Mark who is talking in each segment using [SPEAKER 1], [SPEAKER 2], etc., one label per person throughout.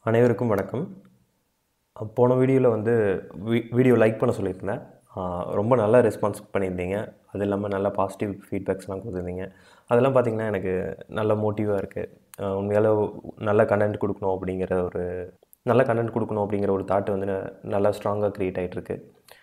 [SPEAKER 1] அனைவருக்கும் வணக்கம் அஹ் போன வீடியோவில் வந்து வீ வீடியோ லைக் பண்ண சொல்லியிருந்தேன் அஹ் ரொம்ப நல்லா ரெஸ்பான்ஸ் பண்ணியிருந்தீங்க அது இல்லாமல் நல்ல பாசிட்டிவ் ஃபீட்பேக்ஸ்லாம் கொடுத்துருந்தீங்க அதெல்லாம் பார்த்திங்கன்னா எனக்கு நல்ல மோட்டிவாக இருக்குது உண்மையால் நல்ல கண்டென்ட் கொடுக்கணும் அப்படிங்கிற ஒரு நல்ல கண்டென்ட் கொடுக்கணும் அப்படிங்கிற ஒரு தாட் வந்து ந- நல்லா ஸ்ட்ராங்காக க்ரியேட் ஆகிட்டுருக்கு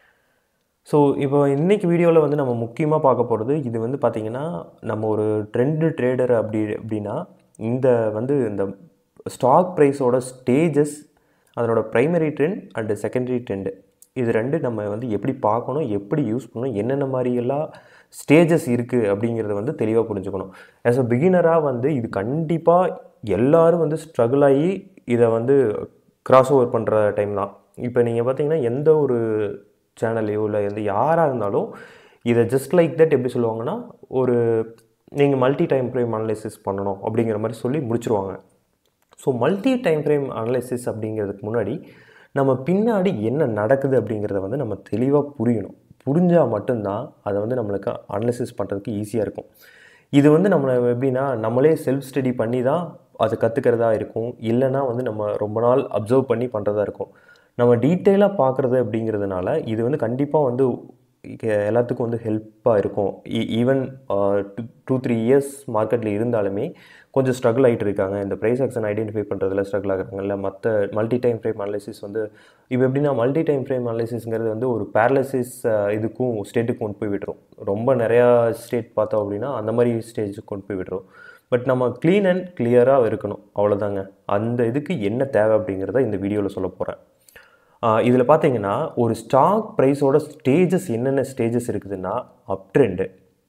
[SPEAKER 1] ஸோ இப்போ இன்னைக்கு வீடியோவில் வந்து நம்ம முக்கியமாக பார்க்க போகிறது இது வந்து பார்த்திங்கன்னா நம்ம ஒரு ட்ரெண்டு ட்ரேடர் அப்படி அப்படின்னா இந்த வந்து இந்த ஸ்டாக் ப்ரைஸோட ஸ்டேஜஸ் அதனோட primary trend and secondary trend இது ரெண்டு நம்ம வந்து எப்படி பார்க்கணும் எப்படி யூஸ் பண்ணணும் என்னென்ன மாதிரியெல்லாம் ஸ்டேஜஸ் இருக்குது அப்படிங்கிறத வந்து தெளிவாக புரிஞ்சுக்கணும் ஆஸ் அ பிகினராக வந்து இது கண்டிப்பாக எல்லாரும் வந்து ஸ்ட்ரகிள் ஆகி இதை வந்து கிராஸ் ஓவர் பண்ணுற டைம் தான் இப்போ நீங்கள் பார்த்தீங்கன்னா எந்த ஒரு சேனல்லையோ இல்லை எந்த யாராக இருந்தாலும் இதை ஜஸ்ட் லைக் தட் எப்படி சொல்லுவாங்கன்னா ஒரு நீங்கள் மல்டி டைம் ஃப்ரேம் அனலைசிஸ் பண்ணணும் அப்படிங்கிற மாதிரி சொல்லி முடிச்சிருவாங்க so multi time frame analysis அப்படிங்கிறதுக்கு முன்னாடி நம்ம பின்னாடி என்ன நடக்குது அப்படிங்கிறத வந்து நம்ம தெளிவாக புரியணும் புரிஞ்சால் மட்டும்தான் அதை வந்து நம்மளுக்கு அனலைசிஸ் பண்ணுறதுக்கு ஈஸியாக இருக்கும் இது வந்து நம்ம எப்படின்னா நம்மளே செல்ஃப் ஸ்டடி பண்ணி தான் அதை கற்றுக்கிறதா இருக்கும் இல்லைன்னா வந்து நம்ம ரொம்ப நாள் அப்சர்வ் பண்ணி பண்ணுறதா இருக்கும் நம்ம டீட்டெயிலாக பார்க்குறது அப்படிங்கிறதுனால இது வந்து கண்டிப்பாக வந்து இங்க எல்லாத்துக்கும் வந்து ஹெல்ப்பாக இருக்கும் ஈவன் டூ த்ரீ இயர்ஸ் மார்க்கெட்டில் இருந்தாலுமே கொஞ்சம் ஸ்ட்ரகிள் ஆகிட்டு இருக்காங்க இந்த ப்ரைஸ் ஆக்ஷன் ஐடென்டிஃபை பண்ணுறதுல ஸ்ட்ரகிள் ஆகுறாங்க இல்லை மற்ற மல்டி டைம் ஃப்ரேம் அனாலிசிஸ் வந்து இப்போ எப்படின்னா மல்டி டைம் ஃப்ரேம் அனாலிசிஸ்ங்கிறது வந்து ஒரு பேரலிசிஸ் இதுக்கும் ஸ்டேட்டுக்கு கொண்டு போய் விட்டுரும் ரொம்ப நிறையா ஸ்டேட் பார்த்தோம் அப்படின்னா அந்த மாதிரி ஸ்டேஜுக்கு கொண்டு போய் விட்டுரும் பட் நம்ம க்ளீன் அண்ட் கிளியராக இருக்கணும் அவ்வளோதாங்க அந்த இதுக்கு என்ன தேவை அப்படிங்கிறத இந்த வீடியோவில் சொல்ல போகிறேன் இதில் பார்த்தீங்கன்னா ஒரு ஸ்டாக் ப்ரைஸோட ஸ்டேஜஸ் என்னென்ன ஸ்டேஜஸ் இருக்குதுன்னா அப் ட்ரெண்டு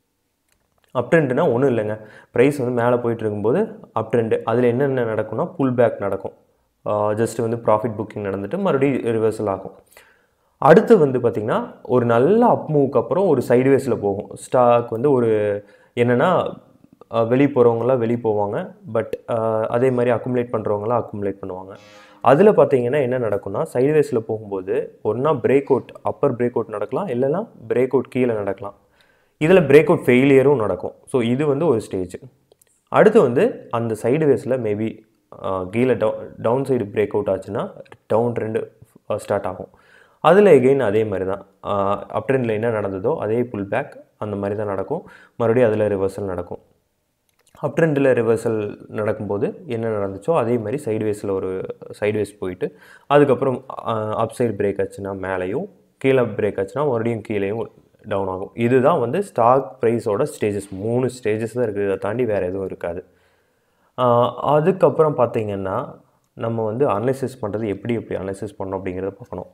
[SPEAKER 1] அப் ட்ரெண்டுனா ஒன்றும் இல்லைங்க ப்ரைஸ் வந்து மேலே போயிட்டு இருக்கும்போது அப் ட்ரெண்டு அதில் என்னென்ன நடக்கும்னா புல் பேக் நடக்கும் ஜஸ்ட் வந்து ப்ராஃபிட் புக்கிங் நடந்துட்டு மறுபடியும் ரிவர்சல் ஆகும் அடுத்து வந்து பார்த்திங்கன்னா ஒரு நல்ல அப் மூவ்க்கு அப்புறம் ஒரு சைடுவேஸில் போகும் ஸ்டாக் வந்து ஒரு என்னென்னா வெளியே போகிறவங்களாம் வெளியே போவாங்க பட் அதே மாதிரி அக்குமுலேட் பண்ணுறவங்களாம் அக்குமுலேட் பண்ணுவாங்க அதில் பார்த்தீங்கன்னா என்ன நடக்கும்னா சைடுவேஸில் போகும்போது ஒன்றா break out upper break out நடக்கலாம் இல்லைன்னா பிரேக் அவுட் கீழே நடக்கலாம் இதில் பிரேக் அவுட் ஃபெயிலியரும் நடக்கும் ஸோ இது வந்து ஒரு ஸ்டேஜ் அடுத்து வந்து அந்த சைடுவேஸில் மேபி கீழே டவு டவுன் சைடு பிரேக் அவுட் ஆச்சுன்னா டவுன் ட்ரெண்டு ஸ்டார்ட் ஆகும் அதில் எகெயின் அதே மாதிரி தான் அப் ட்ரெண்டில் என்ன நடந்ததோ அதே புல் பேக் அந்த மாதிரி தான் நடக்கும் மறுபடியும் அதில் ரிவர்சல் நடக்கும் அப் ட்ரெண்டில் ரிவர்சல் நடக்கும்போது என்ன நடந்துச்சோ அதே மாதிரி சைடுவேஸில் ஒரு சைடுவேஸ் போயிட்டு அதுக்கப்புறம் அப் சைடு பிரேக் ஆச்சுன்னா மேலேயும் கீழே பிரேக் ஆச்சுன்னா மறுபடியும் கீழேயும் டவுன் ஆகும் இதுதான் வந்து ஸ்டாக் ப்ரைஸோட ஸ்டேஜஸ் மூணு ஸ்டேஜஸ் தான் இருக்குது இதை தாண்டி வேறு எதுவும் இருக்காது ஆஹ் அதுக்கப்புறம் பார்த்தீங்கன்னா நம்ம வந்து அனலைசிஸ் பண்ணுறது எப்படி எப்படி அனலைசிஸ் பண்ணணும் அப்படிங்கிறத பார்க்கணும்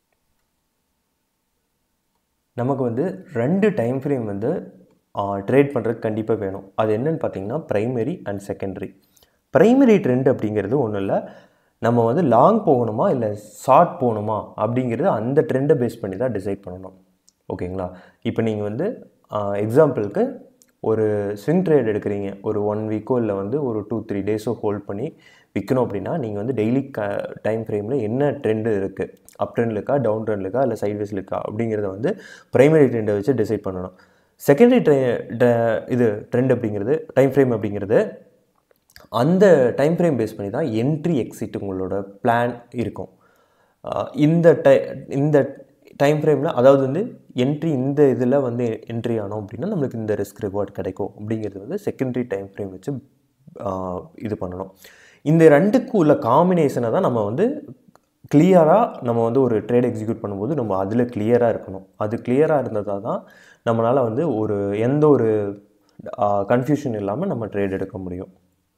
[SPEAKER 1] நமக்கு வந்து ரெண்டு டைம் ஃப்ரேம் வந்து ட்ரேட் பண்ணுறதுக்கு கண்டிப்பாக வேணும் அது என்னன்னு பார்த்தீங்கன்னா primary and secondary primary trend அப்படிங்கிறது ஒன்றும் இல்லை நம்ம வந்து லாங் போகணுமா இல்லை ஷார்ட் போகணுமா அப்படிங்கிறது அந்த ட்ரெண்டை பேஸ் பண்ணி தான் டிசைட் பண்ணணும் ஓகேங்களா இப்போ நீங்கள் வந்து எக்ஸாம்பிளுக்கு ஒரு ஸ்விங் ட்ரேட் எடுக்கிறீங்க ஒரு ஒன் வீக்கோ இல்லை வந்து ஒரு டூ த்ரீ டேஸோ ஹோல்ட் பண்ணி விற்கணும் அப்படின்னா நீங்கள் வந்து டெய்லி க டைம் ஃப்ரேமில் என்ன ட்ரெண்டு இருக்குது அப் ட்ரெண்டில் இருக்கா டவுன் ட்ரெண்டில் இருக்கா இல்லை சைட்வேஸில் இருக்கா அப்படிங்கிறத வந்து ப்ரைமரி ட்ரெண்டை வச்சு டிசைட் பண்ணணும் செகண்டரி ட்ரெ இது ட்ரெண்ட் அப்படிங்கிறது டைம் ஃப்ரேம் அப்படிங்கிறது அந்த டைம் ஃப்ரேம் பேஸ் பண்ணி தான் என்ட்ரி எக்ஸிட் உங்களோட பிளான் இருக்கும் ஆஹ் இந்த டை இந்த டைம் ஃப்ரேமில் அதாவது வந்து என்ட்ரி இந்த இதில் வந்து என்ட்ரி ஆனோம் அப்படின்னா நம்மளுக்கு இந்த ரிஸ்க் ரிவார்ட் கிடைக்கும் அப்படிங்கிறது வந்து செகண்டரி டைம் ஃப்ரேம் வச்சு ஆஹ் இது பண்ணணும் இந்த ரெண்டுக்கும் உள்ள காம்பினேஷனை தான் நம்ம வந்து கிளியராக நம்ம வந்து ஒரு ட்ரேட் எக்ஸிக்யூட் பண்ணும்போது நம்ம அதில் கிளியராக இருக்கணும் அது கிளியராக இருந்ததாக தான் நம்மளால் வந்து ஒரு எந்த ஒரு கன்ஃபியூஷன் இல்லாமல் நம்ம ட்ரேட் எடுக்க முடியும்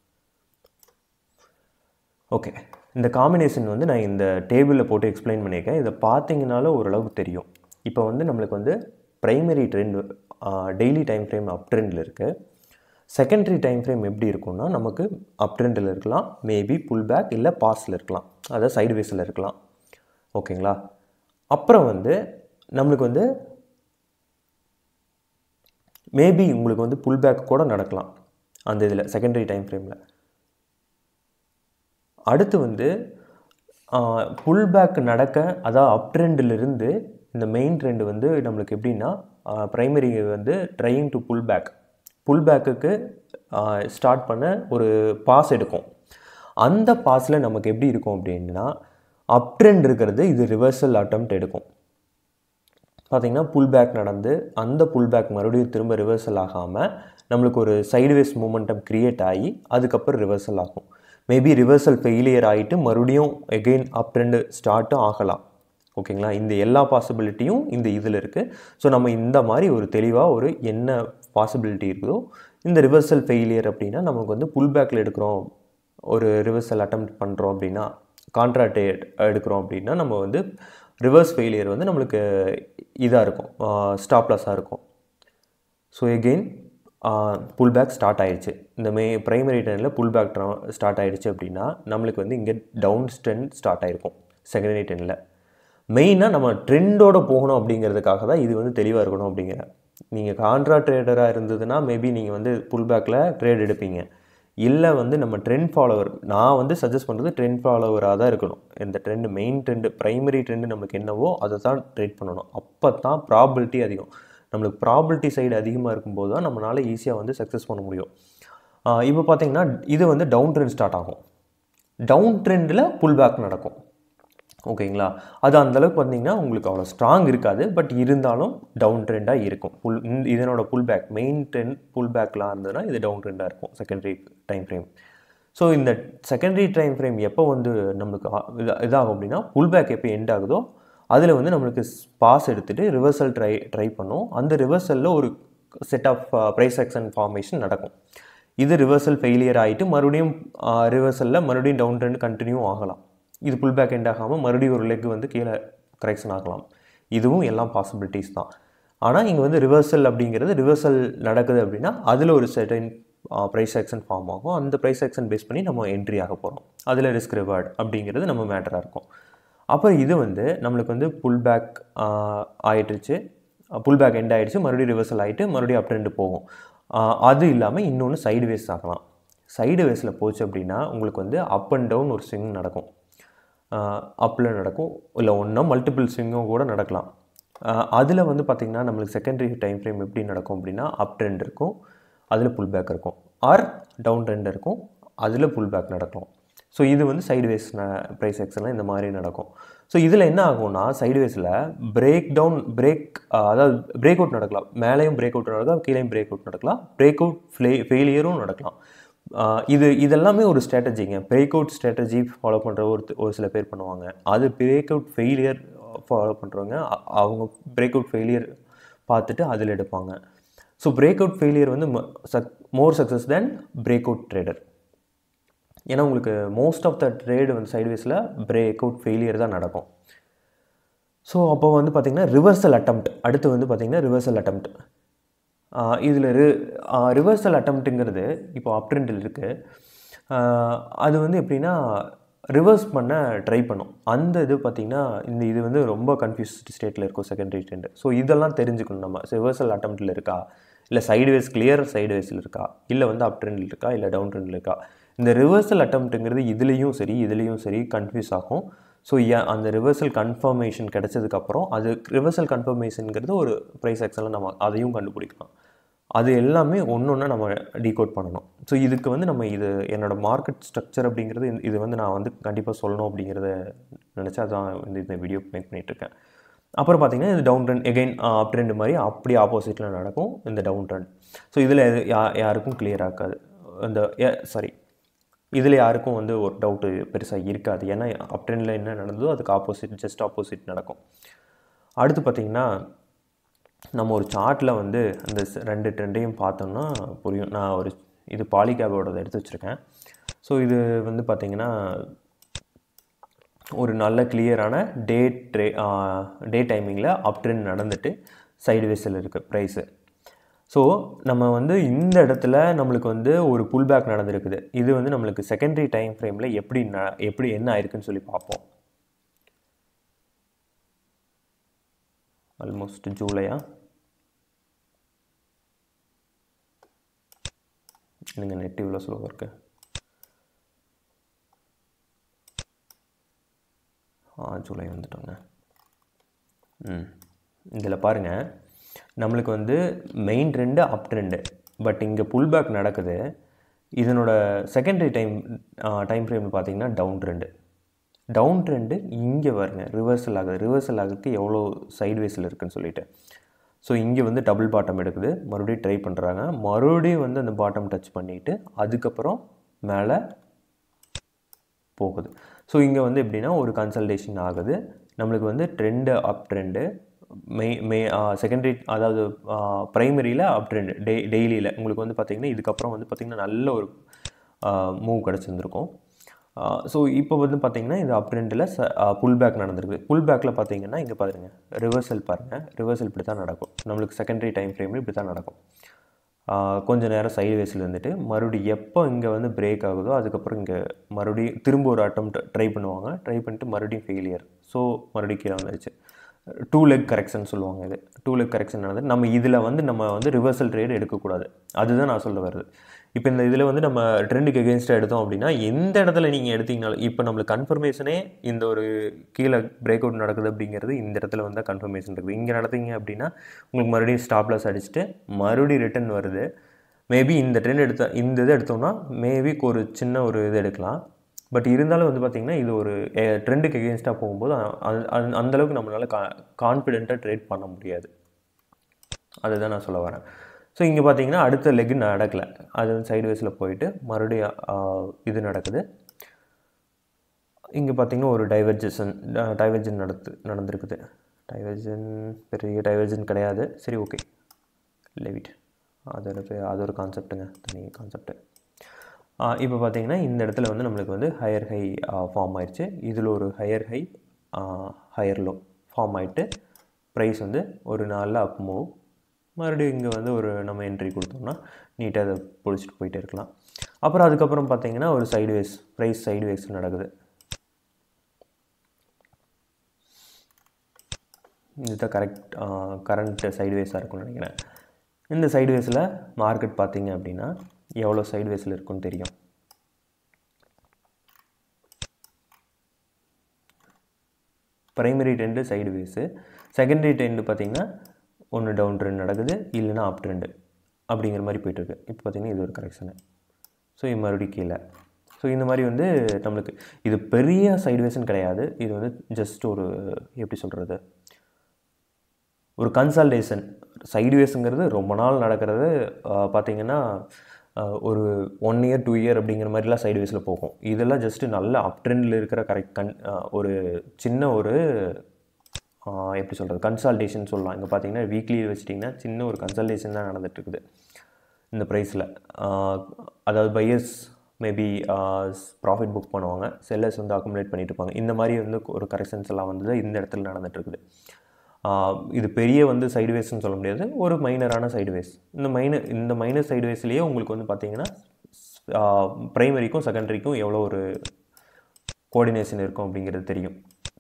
[SPEAKER 1] ஓகே இந்த காம்பினேஷன் வந்து நான் இந்த டேபிளில் போட்டு எக்ஸ்பிளைன் பண்ணியிருக்கேன் இதை பார்த்தீங்கனாலும் ஓரளவுக்கு தெரியும் இப்போ வந்து நம்மளுக்கு வந்து primary trend daily time frame up ட்ரெண்டில் இருக்குது செகண்டரி டைம் ஃப்ரேம் எப்படி இருக்கும்னா நமக்கு அப் ட்ரெண்டில் இருக்கலாம் மேபி புல் பேக் இல்லை பாஸில் இருக்கலாம் அதாவது சைடுவேஸில் இருக்கலாம் ஓகேங்களா அப்புறம் வந்து நம்மளுக்கு வந்து மேபி உங்களுக்கு வந்து புல் பேக் கூட நடக்கலாம் அந்த இதில் செகண்டரி டைம் ஃப்ரேமில் அடுத்து வந்து புல் பேக் நடக்க அதாவது அப் ட்ரெண்டிலிருந்து இந்த மெயின் ட்ரெண்ட் வந்து நம்மளுக்கு எப்படின்னா ப்ரைமரி வந்து trying to pull back pull பேக்குக்கு ஸ்டார்ட் பண்ண ஒரு பாஸ் எடுக்கும் அந்த பாஸில் நமக்கு எப்படி இருக்கும் அப்படின்னா அப் ட்ரெண்ட் இருக்கிறது இது ரிவர்சல் அட்டம்ப்ட் எடுக்கும் பார்த்தீங்கன்னா புல் பேக் நடந்து அந்த புல் பேக் மறுபடியும் திரும்ப ரிவர்சல் ஆகாமல் நம்மளுக்கு ஒரு சைடுவேஸ் மூமெண்டம் க்ரியேட் ஆகி அதுக்கப்புறம் ரிவர்சல் ஆகும் மேபி ரிவர்சல் ஃபெயிலியர் ஆகிட்டு மறுபடியும் எகெயின் அப் ட்ரெண்டு ஸ்டார்ட்டும் ஆகலாம் ஓகேங்களா இந்த எல்லா பாசிபிலிட்டியும் இந்த இதில் இருக்குது ஸோ நம்ம இந்த மாதிரி ஒரு தெளிவாக ஒரு என்ன பாசிபிலிட்டி இருக்குதோ இந்த ரிவர்சல் ஃபெயிலியர் அப்படின்னா நமக்கு வந்து புல் பேக்கில் எடுக்கிறோம் ஒரு ரிவர்சல் அட்டெம்ப்ட் பண்ணுறோம் அப்படின்னா கான்ட்ராக்ட் எடுக்கிறோம் அப்படின்னா நம்ம வந்து ரிவர்ஸ் ஃபெயிலியர் வந்து நம்மளுக்கு இதாக இருக்கும் ஸ்டாப்லெஸ்ஸாக இருக்கும் so again pull back start ஆயிடுச்சு இந்த மே ப்ரைமரி டெனில் புல் பேக் ஸ்டார்ட் ஆயிடுச்சு அப்படின்னா நம்மளுக்கு வந்து இங்கே டவுன் ட்ரெண்ட் ஸ்டார்ட் ஆயிருக்கும் செகண்டரி டெனில் மெயினாக நம்ம ட்ரெண்டோட போகணும் அப்படிங்கிறதுக்காக தான் இது வந்து தெளிவாக இருக்கணும் அப்படிங்கிற நீங்கள் கான்ட்ரா ட்ரேடராக இருந்ததுன்னா மேபி நீங்கள் வந்து புல் பேக்கில் ட்ரேட் எடுப்பீங்க இல்லை வந்து நம்ம ட்ரெண்ட் ஃபாலோவர் நான் வந்து சஜஸ்ட் பண்ணுறது ட்ரெண்ட் ஃபாலோவராக தான் இருக்கணும் இந்த trend main trend primary trend நமக்கு என்னவோ அதை தான் ட்ரேட் பண்ணணும் அப்போ தான் ப்ராபிலிட்டி அதிகம் நம்மளுக்கு ப்ராபிலிட்டி சைடு அதிகமாக இருக்கும்போது தான் நம்மளால் ஈஸியாக வந்து சக்ஸஸ் பண்ண முடியும் இப்போ பார்த்தீங்கன்னா இது வந்து டவுன் ட்ரெண்ட் ஸ்டார்ட் ஆகும் டவுன் ட்ரெண்டில் புல் பேக் நடக்கும் ஓகேங்களா அது அந்தளவுக்கு பார்த்தீங்கன்னா உங்களுக்கு அவ்வளோ ஸ்ட்ராங் இருக்காது பட் இருந்தாலும் டவுன் ட்ரெண்டாக இருக்கும் புல் இதனோட pull back main trend pull பேக்லாம் இருந்ததுன்னா இது டவுன் ட்ரெண்டாக இருக்கும் செகண்டரி டைம் ஃப்ரேம் ஸோ இந்த செகண்டரி டைம் ஃப்ரேம் எப்போ வந்து நம்மளுக்கு இதாகும் அப்படின்னா புல் பேக் எப்போ எண்ட் ஆகுதோ அதில் வந்து நம்மளுக்கு பாஸ் எடுத்துகிட்டு ரிவர்சல் ட்ரை ட்ரை பண்ணும் அந்த ரிவர்சலில் ஒரு set of price action formation நடக்கும் இது ரிவர்சல் ஃபெயிலியர் ஆகிட்டு மறுபடியும் ரிவர்சலில் மறுபடியும் டவுன் ட்ரெண்ட் கண்டினியூ ஆகலாம் இது புல் பேக் எண்ட் ஆகாமல் மறுபடியும் ஒரு லெக் வந்து கீழே கரெக்ஷன் ஆகலாம் இதுவும் எல்லாம் பாசிபிலிட்டிஸ் தான் ஆனால் இங்கே வந்து ரிவர்சல் அப்படிங்கிறது ரிவர்சல் நடக்குது அப்படின்னா அதில் ஒரு செட்டன் ப்ரைஸ் ஆக்ஷன் ஃபார்ம் ஆகும் அந்த ப்ரைஸ் ஆக்ஷன் பேஸ் பண்ணி நம்ம என்ட்ரி ஆக போகிறோம் அதில் ரிஸ்க் ரிவார்டு அப்படிங்கிறது நம்ம மேட்டராக இருக்கும் அப்புறம் இது வந்து நம்மளுக்கு வந்து புல் பேக் ஆயிட்டுருச்சு புல் பேக் எண்ட் ஆகிடுச்சு மறுபடியும் ரிவர்சல் ஆகிட்டு மறுபடியும் அப் ட்ரெண்டு போகும் அது இல்லாமல் இன்னொன்று சைடு வேஸ் ஆகலாம் சைடு வேஸில் போச்சு அப்படின்னா உங்களுக்கு வந்து அப் அண்ட் டவுன் ஒரு ஸ்விங் நடக்கும் அப்பில் நடக்கும் இல்லை ஒன்றா மல்டிபிள் ஸ்விங்கும் கூட நடக்கலாம் அதில் வந்து பார்த்திங்கன்னா நம்மளுக்கு செகண்டரி டைம் ஃப்ரேம் எப்படி நடக்கும் அப்படின்னா அப் ட்ரெண்ட் இருக்கும் அதில் புல் பேக் இருக்கும் ஆர் டவுன் ட்ரெண்ட் இருக்கும் அதில் புல் பேக் நடக்கும் ஸோ இது வந்து சைடுவேஸ் ப்ரைஸ் எக்ஸ்லாம் இந்த மாதிரி நடக்கும் ஸோ இதில் என்ன ஆகும்னா சைடுவேஸில் பிரேக் டவுன் பிரேக் அதாவது பிரேக் அவுட் நடக்கலாம் மேலேயும் பிரேக் அவுட் நடக்கலாம் கீழேயும் பிரேக் அவுட் நடக்கலாம் பிரேக் அவுட் ஃப்ளே ஃபெயிலியரும் நடக்கலாம் இது இதெல்லாமே ஒரு ஸ்ட்ராட்டஜிங்க பிரேக் அவுட் ஸ்ட்ராட்டஜி ஃபாலோ பண்ணுற ஒரு ஒரு சில பேர் பண்ணுவாங்க அது பிரேக் அவுட் ஃபெயிலியர் ஃபாலோ பண்ணுறவங்க அவங்க பிரேக் அவுட் ஃபெயிலியர் பார்த்துட்டு அதில் எடுப்பாங்க ஸோ பிரேக் அவுட் ஃபெயிலியர் வந்து சக் more success than break out trader ஏன்னா உங்களுக்கு மோஸ்ட் ஆஃப் த ட்ரேடு வந்து சைட்வேஸில் பிரேக் அவுட் ஃபெயிலியர் தான் நடக்கும் ஸோ அப்போ வந்து பார்த்திங்கன்னா ரிவர்சல் அட்டம்ப்ட் அடுத்து வந்து பார்த்திங்கன்னா ரிவர்சல் அட்டம்ப்ட் இதில் ரி ரிவர்சல் அட்டம்ப்ட்டுங்கிறது இப்போ அப்ட்ரெண்டில் இருக்குது அது வந்து எப்படின்னா ரிவர்ஸ் பண்ண ட்ரை பண்ணும் அந்த இது பார்த்திங்கன்னா இந்த இது வந்து ரொம்ப கன்ஃபியூஸ்ட் ஸ்டேட்டில் இருக்கும் செகண்டரி ட்ரெண்ட் ஸோ இதெல்லாம் தெரிஞ்சுக்கணும் நம்ம ரிவர்சல் அட்டம்ப்ட்டில் இருக்கா இல்லை சைடுவேஸ் கிளியர் சைடுவேஸில் இருக்கா இல்லை வந்து அப் ட்ரெண்டில் இருக்கா இல்லை டவுன் ட்ரெண்டில் இருக்கா இந்த ரிவர்சல் அட்டம்ப்ட்டுங்கிறது இதுலேயும் சரி இதுலேயும் சரி கன்ஃபியூஸ் ஆகும் ஸோ அந்த ரிவர்சல் கன்ஃபர்மேஷன் கிடச்சதுக்கப்புறம் அது ரிவர்சல் கன்ஃபர்மேஷனுங்கிறது ஒரு ப்ரைஸ் ஆக்ஷனில் நம்ம அதையும் கண்டுபிடிக்கலாம் அது எல்லாமே ஒன்று ஒன்றா நம்ம டீகோட் பண்ணணும் ஸோ இதுக்கு வந்து நம்ம இது என்னோடய மார்க்கெட் ஸ்ட்ரக்சர் அப்படிங்கிறது இது வந்து நான் வந்து கண்டிப்பாக சொல்லணும் அப்படிங்கிறத நினச்சா தான் வந்து இந்த வீடியோ மேக் பண்ணிகிட்ருக்கேன் அப்புறம் பார்த்திங்கன்னா இது down trend again up trend மாதிரி அப்படி ஆப்போசிட்டில் நடக்கும் இந்த டவுன் ட்ரெண்ட் ஸோ இதில் யா யாருக்கும் கிளியர் ஆகாது இந்த சாரி இதில் யாருக்கும் வந்து ஒரு டவுட்டு பெருசாக இருக்காது ஏன்னா அப் ட்ரெண்டில் என்ன நடந்ததோ அதுக்கு ஆப்போசிட் ஜஸ்ட் ஆப்போசிட் நடக்கும் அடுத்து பார்த்திங்கன்னா நம்ம ஒரு சார்ட்டில் வந்து அந்த ரெண்டு ட்ரெண்டையும் பார்த்தோம்னா புரியும் நான் ஒரு இது பாலிகேபோடதை எடுத்து வச்சுருக்கேன் ஸோ இது வந்து பார்த்திங்கன்னா ஒரு நல்ல கிளியரான டே ட்ரே டே டைமிங்கில் அப் ட்ரெண்ட் நடந்துட்டு சைடுவேஸில் இருக்குது ப்ரைஸு ஸோ நம்ம வந்து இந்த இடத்துல நம்மளுக்கு வந்து ஒரு புல் பேக் நடந்திருக்குது இது வந்து நம்மளுக்கு செகண்டரி டைம் ஃப்ரேமில் எப்படி ந எப்படி என்ன ஆயிருக்குன்னு சொல்லி பார்ப்போம் ஆல்மோஸ்ட் ஜூலையா எனக்கு நெட் இவ்வளோ ஸ்லோவாக இருக்கு ஆ ஜூலை வந்துட்டோங்க ம் இதில் பாருங்கள் நம்மளுக்கு வந்து main trend up trend but இங்கே புல் பேக் நடக்குது இதனோட செகண்டரி டைம் டைம் ஃப்ரேம் பார்த்தீங்கன்னா டவுன் ட்ரெண்டு டவுன் ட்ரெண்டு இங்கே வருங்க ரிவர்சல் ஆகுது ரிவர்சல் ஆகிறதுக்கு எவ்வளோ சைட்வேஸில் இருக்குன்னு சொல்லிட்டு ஸோ இங்கே வந்து டபுள் பாட்டம் எடுக்குது மறுபடியும் ட்ரை பண்ணுறாங்க மறுபடியும் வந்து அந்த பாட்டம் டச் பண்ணிவிட்டு அதுக்கப்புறம் மேலே போகுது ஸோ இங்கே வந்து எப்படின்னா ஒரு கன்சல்டேஷன் ஆகுது நம்மளுக்கு வந்து ட்ரெண்டு அப் ட்ரெண்டு மெய் மே செகண்டரி அதாவது ப்ரைமரியில் அப் ட்ரெண்டு டெ டெய்லியில் உங்களுக்கு வந்து பார்த்திங்கன்னா இதுக்கப்புறம் வந்து பார்த்திங்கன்னா நல்ல ஒரு மூவ் கிடச்சிருந்துருக்கும் ஸோ இப்போ வந்து பார்த்திங்கன்னா இந்த அப் ட்ரெண்டில் புல் பேக் நடந்திருக்கு புல் பேக்கில் பார்த்தீங்கன்னா இங்கே பாருங்கள் ரிவர்சல் பாருங்கள் ரிவர்சல் இப்படி தான் நடக்கும் நம்மளுக்கு செகண்டரி டைம் ஃப்ரேமில் இப்படி தான் நடக்கும் கொஞ்ச நேரம் சைட்வேஸில் இருந்துட்டு மறுபடியும் எப்போ இங்கே வந்து பிரேக் ஆகுதோ அதுக்கப்புறம் இங்கே மறுபடியும் திரும்ப ஒரு அட்டம் ட்ரை பண்ணுவாங்க ட்ரை பண்ணிட்டு மறுபடியும் ஃபெயிலியர் ஸோ மறுபடியும் கீழே வந்துருச்சு டூ லெக் கரெக்ஷன் சொல்லுவாங்க இது டூ லெக் கரெக்ஷன் நடந்து நம்ம இதில் வந்து நம்ம வந்து ரிவர்சல் ட்ரேட் எடுக்கக்கூடாது அதுதான் நான் சொல்ல வருது இப்போ இந்த இதில் வந்து நம்ம ட்ரெண்டுக்கு எகென்ஸ்டாக எடுத்தோம் அப்படின்னா எந்த இடத்துல நீங்கள் எடுத்தீங்கனாலும் இப்போ நம்மளுக்கு கன்ஃபர்மேஷனே இந்த ஒரு கீழே பிரேக் அவுட் நடக்குது அப்படிங்கிறது இந்த இடத்துல வந்து கன்ஃபர்மேஷன் இருக்குது இங்கே நடத்தீங்க அப்படின்னா உங்களுக்கு மறுபடியும் ஸ்டாப்லஸ் அடிச்சுட்டு மறுபடியும் ரிட்டன் வருது மேபி இந்த ட்ரெண்ட் எடுத்த இந்த இது எடுத்தோம்னா மேபி ஒரு சின்ன ஒரு இது எடுக்கலாம் பட் இருந்தாலும் வந்து பார்த்திங்கன்னா இது ஒரு ட்ரெண்டுக்கு எகென்ஸ்டாக போகும்போது அந்தளவுக்கு நம்மளால் கா கான்ஃபிடெண்ட்டாக ட்ரேட் பண்ண முடியாது அதுதான் நான் சொல்ல வரேன் ஸோ இங்கே பார்த்தீங்கன்னா அடுத்த லெக் நடக்கலை அது வந்து சைட்வேஸில் போயிட்டு மறுபடியும் இது நடக்குது இங்கே பார்த்தீங்கன்னா ஒரு டைவர்ஜன் டைவர்ஜன் நடத்து நடந்திருக்குது டைவர்ஜன் பெரிய டைவர்ஜன் கிடையாது சரி ஓகே லெவிட் அது ஒரு அது ஒரு கான்செப்ட்டுங்க தனி கான்செப்ட்டு இப்போ பார்த்தீங்கன்னா இந்த இடத்துல வந்து நம்மளுக்கு வந்து ஹையர் ஹை ஃபார்ம் ஆயிடுச்சு இதில் ஒரு higher high higher low form ஆகிட்டு ப்ரைஸ் வந்து ஒரு நாளில் அப் மூவ் மறுபடியும் இங்கே வந்து ஒரு நம்ம என்ட்ரி கொடுத்தோம்னா நீட்டாக அதை பிடிச்சிட்டு போயிட்டே இருக்கலாம் அப்புறம் அதுக்கப்புறம் பார்த்தீங்கன்னா ஒரு சைடுவேஸ் ப்ரைஸ் சைடுவேஸ் நடக்குது இதுதான் கரெக்ட் கரண்ட் சைடுவேஸாக இருக்கும்னு நினைக்கிறேன் இந்த சைடுவேஸில் மார்க்கெட் பார்த்தீங்க அப்படின்னா எவ்வளோ சைடுவேஸில் இருக்குன்னு தெரியும் primary trend sideways secondary trend பார்த்திங்கன்னா ஒன்று டவுன் ட்ரெண்ட் நடக்குது இல்லைன்னா அப் ட்ரெண்டு அப்படிங்கிற மாதிரி போயிட்டுருக்கு இப்போ பார்த்திங்கன்னா இது ஒரு கரெக்ஷனு ஸோ இது மறுபடியும் கீழே ஸோ இந்த மாதிரி வந்து நம்மளுக்கு இது பெரிய சைடுவேஸ்ன்னு கிடையாது இது வந்து ஜஸ்ட் ஒரு எப்படி சொல்கிறது ஒரு கன்சல்டேஷன் சைடுவேஸுங்கிறது ரொம்ப நாள் நடக்கிறது பார்த்திங்கன்னா ஒரு ஒன் இயர் டூ இயர் அப்படிங்கிற மாதிரிலாம் சைடுவேஸில் போகும் இதெல்லாம் ஜஸ்ட்டு நல்ல அப் ட்ரெண்டில் இருக்கிற கரெக்ட் கன் ஒரு சின்ன ஒரு எப்படி சொல்கிறது கன்சல்டேஷன் சொல்லலாம் இங்கே பார்த்தீங்கன்னா வீக்லி வச்சிட்டிங்கன்னா சின்ன ஒரு கன்சல்டேஷன் தான் நடந்துகிட்ருக்குது இந்த ப்ரைஸில் அதாவது பையர்ஸ் மேபி ப்ராஃபிட் புக் பண்ணுவாங்க செல்லர்ஸ் வந்து அக்குமுலேட் பண்ணிட்டு இருப்பாங்க இந்த மாதிரி வந்து ஒரு கரெக்ஷன்ஸ் எல்லாம் வந்து இந்த இடத்துல நடந்துகிட்ருக்குது இது பெரிய வந்து சைடுவேஸ்ன்னு சொல்ல முடியாது ஒரு மைனரான சைடுவேஸ் இந்த மைனர் இந்த மைனர் சைடுவேஸ்லேயே உங்களுக்கு வந்து பார்த்தீங்கன்னா ப்ரைமரிக்கும் செகண்டரிக்கும் எவ்வளோ ஒரு கோஆர்டினேஷன் இருக்கும் அப்படிங்கிறது தெரியும்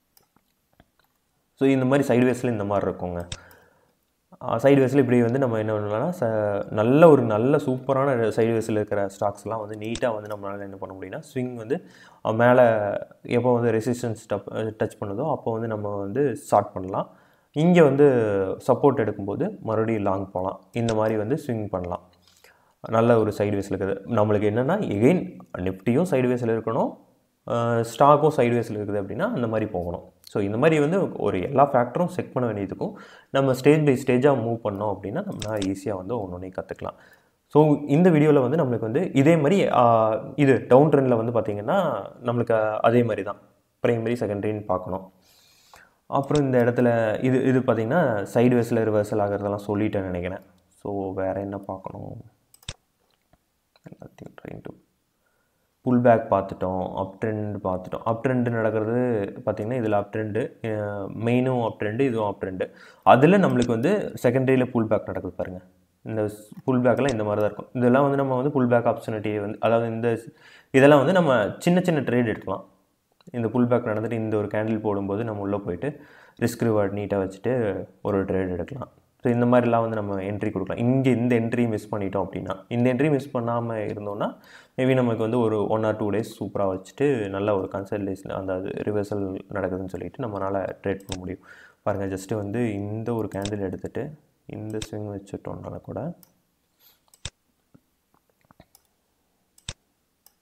[SPEAKER 1] ஸோ இந்த மாதிரி சைடுவேஸில் இந்த மாதிரி இருக்குங்க சைடுவேஸில் இப்படி வந்து நம்ம என்ன பண்ணலாம்னா ச நல்ல ஒரு நல்ல சூப்பரான சைடுவேஸில் இருக்கிற ஸ்டாக்ஸ்லாம் வந்து நீட்டாக வந்து நம்மளால் என்ன பண்ண முடியும்னா ஸ்விங் வந்து மேலே எப்போ வந்து ரெசிஸ்டன்ஸ் டப் டச் பண்ணுதோ அப்போ வந்து நம்ம வந்து ஸ்டார்ட் பண்ணலாம் இங்கே வந்து சப்போர்ட் எடுக்கும்போது மறுபடியும் லாங் போகலாம் இந்த மாதிரி வந்து ஸ்விங் பண்ணலாம் நல்ல ஒரு சைடுவேஸில் இருக்குது நம்மளுக்கு என்னென்னா எகெயின் நிஃப்டியும் சைடுவேஸில் இருக்கணும் ஸ்டாக்கும் சைடுவேஸில் இருக்குது அப்படின்னா அந்த மாதிரி போகணும் ஸோ இந்த மாதிரி வந்து ஒரு எல்லா ஃபேக்டரும் செக் பண்ண வேண்டியதுக்கும் நம்ம ஸ்டேஜ் பை ஸ்டேஜாக மூவ் பண்ணோம் அப்படின்னா நம்மளால் ஈஸியாக வந்து ஒன்று ஒன்றே கற்றுக்கலாம் ஸோ இந்த வீடியோவில் வந்து நம்மளுக்கு வந்து இதே மாதிரி இது டவுன் ட்ரெண்டில் வந்து பார்த்திங்கன்னா நம்மளுக்கு அதே மாதிரி தான் ப்ரைமரி செகண்டரின்னு பார்க்கணும் அப்புறம் இந்த இடத்துல இது இது பார்த்திங்கன்னா சைடுவேஸில் ரிவர்சல் ஆகிறதெல்லாம் சொல்லிட்டேன் நினைக்கிறேன் ஸோ வேறு என்ன பார்க்கணும் எல்லாத்தையும் ட்ரைன் டு புல் பேக் பார்த்துட்டோம் அப் ட்ரெண்ட் பார்த்துட்டோம் அப் ட்ரெண்டு நடக்கிறது பார்த்திங்கன்னா இதில் அப் ட்ரெண்டு மெயினும் அப் ட்ரெண்டு இதுவும் அப் ட்ரெண்டு அதில் நம்மளுக்கு வந்து செகண்டரியில் புல் பேக் நடக்குது பாருங்கள் இந்த புல் பேக்கெல்லாம் இந்த மாதிரி தான் இருக்கும் இதெல்லாம் வந்து நம்ம வந்து புல் பேக் ஆப்பர்ச்சுனிட்டியை வந்து அதாவது இந்த இதெல்லாம் வந்து நம்ம சின்ன சின்ன ட்ரேட் எடுக்கலாம் இந்த புல் பேக் நடந்துட்டு இந்த ஒரு கேண்டில் போடும்போது நம்ம உள்ளே போயிட்டு ரிஸ்க் ரிவார்ட் நீட்டாக வச்சுட்டு ஒரு ட்ரேட் எடுக்கலாம் ஸோ இந்த மாதிரிலாம் வந்து நம்ம என்ட்ரி கொடுக்கலாம் இங்கே இந்த என்ட்ரி மிஸ் பண்ணிட்டோம் அப்படின்னா இந்த என்ட்ரி மிஸ் பண்ணாமல் இருந்தோம்னா மேபி நமக்கு வந்து ஒரு ஒன் ஆர் டூ டேஸ் சூப்பராக வச்சுட்டு நல்ல ஒரு கன்சல்டேஷன் அந்த ரிவர்சல் நடக்குதுன்னு சொல்லிட்டு நம்மளால் ட்ரேட் பண்ண முடியும் பாருங்கள் ஜஸ்ட்டு வந்து இந்த ஒரு கேண்டில் எடுத்துகிட்டு இந்த ஸ்விங் வச்சுட்டோம்னால கூட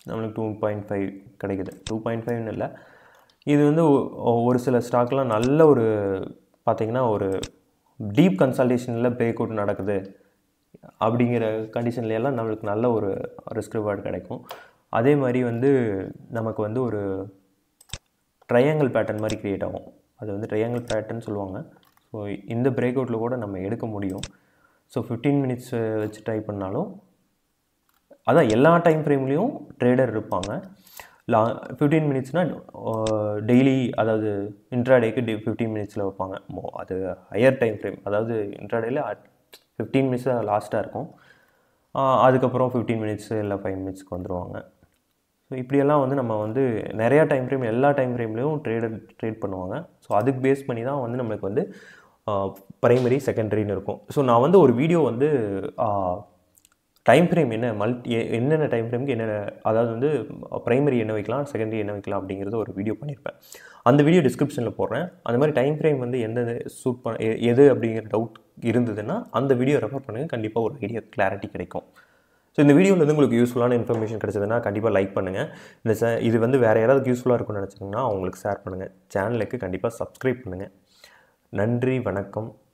[SPEAKER 1] நம்மளுக்கு டூ பாயிண்ட் ஃபைவ் கிடைக்குது டூ பாயிண்ட் ஃபைவ்னு இல்லை இது வந்து ஒ- ஒரு சில ஸ்டாக்லாம் நல்ல ஒரு பார்த்தீங்கன்னா ஒரு டீப் கன்சல்டேஷனில் பிரேக் அவுட் நடக்குது அப்படிங்கிற கண்டிஷன்ல எல்லாம் நம்மளுக்கு நல்ல ஒரு ரிஸ்க் ரிவார்டு கிடைக்கும் அதே மாதிரி வந்து நமக்கு வந்து ஒரு ட்ரையாங்கிள் பேட்டர்ன் மாதிரி க்ரியேட் ஆகும் அது வந்து ட்ரையாங்கிள் பேட்டர்ன் சொல்லுவாங்க ஸோ இந்த பிரேக் அவுட்டில் கூட நம்ம எடுக்க முடியும் ஸோ ஃபிஃப்டீன் மினிட்ஸ் வச்சு ட்ரை பண்ணாலும் அதான் எல்லா டைம் ஃப்ரேம்லேயும் ட்ரேடர் இருப்பாங்க லா ஃபிஃப்டீன் மினிட்ஸ்னால் டெய்லி அதாவது இன்ட்ராடேக்கு டே ஃபிஃப்டீன் மினிட்ஸில் வைப்பாங்க மோ- அது ஹையர் டைம் ஃப்ரேம் அதாவது இன்ட்ராடேல ஃபிஃப்டீன் மினிட்ஸ் லாஸ்ட்டாக இருக்கும் ஆஹ் அதுக்கப்புறம் ஃபிஃப்டீன் மினிட்ஸ் இல்லை ஃபைவ் மினிட்ஸ்க்கு வந்துடுவாங்க ஸோ இப்படியெல்லாம் வந்து நம்ம வந்து நிறையா டைம் ஃப்ரேம் எல்லா டைம் ஃப்ரேம்லேயும் ட்ரேடர் ட்ரேட் பண்ணுவாங்க ஸோ அதுக்கு பேஸ் பண்ணி தான் வந்து நம்மளுக்கு வந்து ப்ரைமரி செகண்டரின்னு இருக்கும் ஸோ நான் வந்து ஒரு வீடியோ வந்து டைம் ஃப்ரேம் என்ன மல்டி என்னென்ன டைம் ஃப்ரேம்க்கு என்னென்ன அதாவது வந்து ப்ரைமரி என்ன வைக்கலாம் செகண்டரி என்ன வைக்கலாம் அப்படிங்கிறது ஒரு வீடியோ பண்ணியிருப்பேன் அந்த வீடியோ டிஸ்கிரிப்ஷனில் போடுறேன் அந்த மாதிரி டைம் ஃப்ரேம் வந்து எந்த சூட் பண்ண எ- எது அப்படிங்கிற டவுட் இருந்ததுன்னா அந்த வீடியோ ரெஃபர் பண்ணுங்கள் கண்டிப்பாக ஒரு ஐடியா கிளாரிட்டி கிடைக்கும் ஸோ இந்த வீடியோவில் வந்து உங்களுக்கு யூஸ்ஃபுல்லான இன்ஃபர்மேஷன் கிடைச்சதுன்னா கண்டிப்பாக லைக் பண்ணுங்கள் இந்த ச இது வந்து வேறு யாராவது யூஸ்ஃபுல்லாக இருக்கும்னு நினச்சிங்கன்னா அவங்களுக்கு ஷேர் பண்ணுங்கள் சேனலுக்கு கண்டிப்பாக சப்ஸ்கிரைப் பண்ணுங்கள் நன்றி வணக்கம்